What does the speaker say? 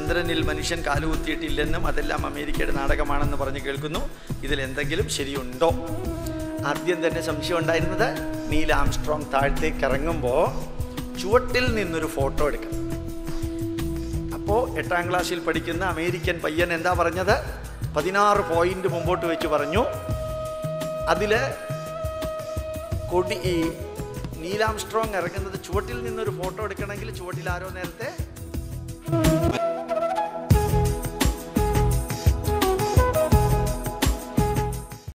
ചന്ദ്രനിൽ മനുഷ്യൻ കാലുകുത്തിയിട്ടില്ലെന്നും അതെല്ലാം അമേരിക്കയുടെ നാടകമാണെന്ന് പറഞ്ഞ് കേൾക്കുന്നു ഇതിൽ എന്തെങ്കിലും ശരിയുണ്ടോ ആദ്യം തന്നെ സംശയം ഉണ്ടായിരുന്നത് നീൽ ആംസ്ട്രോങ് താഴത്തേക്ക് ഇറങ്ങുമ്പോൾ ചുവട്ടിൽ നിന്നൊരു ഫോട്ടോ എടുക്കണം അപ്പോൾ എട്ടാം ക്ലാസ്സിൽ പഠിക്കുന്ന അമേരിക്കൻ പയ്യൻ എന്താ പറഞ്ഞത് പതിനാറ് പോയിന്റ് മുമ്പോട്ട് വെച്ച് പറഞ്ഞു അതിൽ കൊടി ഈ നീലാം സ്ട്രോങ് ഇറങ്ങുന്നത് ചുവട്ടിൽ നിന്നൊരു ഫോട്ടോ എടുക്കണമെങ്കിൽ ചുവട്ടിൽ ആരോ നേരത്തെ